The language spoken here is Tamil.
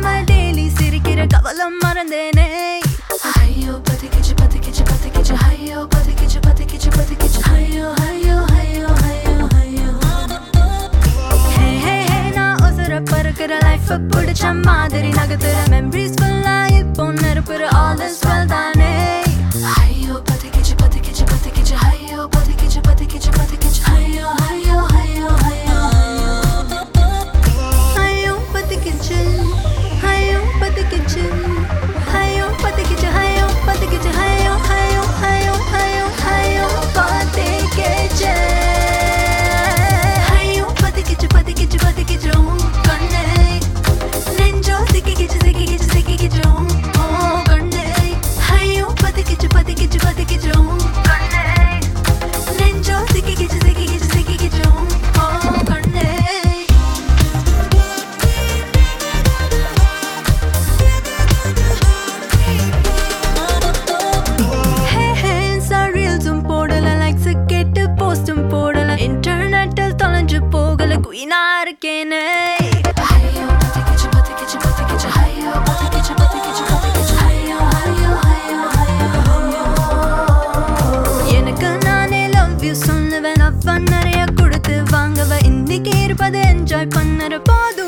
இல்லாம டெய்லி சிரிக்கிற கவலம் மறந்தேனே ஐயோ பத்திக்கிச்சு பத்திக்கிச்சு பத்திக்கிச்சு ஐயோ பத்திக்கிச்சு பத்திக்கிச்சு பத்திக்கிச்சு ஐயோ ஐயோ ஐயோ ஐயோ ஐயோ ஹே ஹே ஹே நான் ஒசர பறக்கிற லைஃப் பிடிச்ச மாதிரி நகத்துற மெமரிஸ் ஃபுல்லா இப்போ நெருப்புற ஆல் இஸ் வெல் தானே ஐயோ பத்திக்கிச்சு பத்திக்கிச்சு பத்திக்கிச்சு ஐயோ பத்திக்கிச்சு பத்திக்கிச்சு பத்திக்கிச்சு ஐயோ ஐயோ ஐயோ ஐயோ ஐயோ பத்திக்கிச்சு ஐயோ பத்திக்கிச்சு ஐயோ பத்திக்கிச்சு ஐயோ பத்திக்கிச்சு ஐயோ ஐயோ ஐயோ ஐயோ ஐயோ பத்திக்கிச்சு ஐயோ பத்திக்கிச்சு பத்திக்கிச்சு பத்திக்கிச்சு உன் கண்ணே நெஞ்சோ சிக்கிக்கிச்சு சிக்கிக்கிச்சு சிக்கிக்கிச்சு உன் ஓ கண்ணே ஐயோ பத்திக்கிச்சு பத்திக்கிச்சு பத்திக்கிச்சு உன் கண்ணே நெஞ்சோ சிக்கிக்கிச்சு சிக்கிக்கிச்சு சிக்கிக்கிச்சு உன் ஓ கண்ணே ரீல்ஸும் போடல லைக்ஸ் கேட்டு போஸ்டும் போடல இன்டர்நெட்டில் தொலைஞ்சு போகல குயினா இருக்கேனே ஐயோ பத்திக்கிச்சு பத்திக்கிச்சு பத்திக்கிச்சு ஐயோ பத்திக்கிச்சு பத்திக்கிச்சு பத்திக்கிச்சு ஐயோ ஐயோ ஐயோ ஐயோ எனக்கு நானே லவ் யூ சொல்லுவேன் அவன் நிறைய கொடுத்து வாங்கவ இன்னைக்கு இருப்பது என்ஜாய் பண்ணற போதும்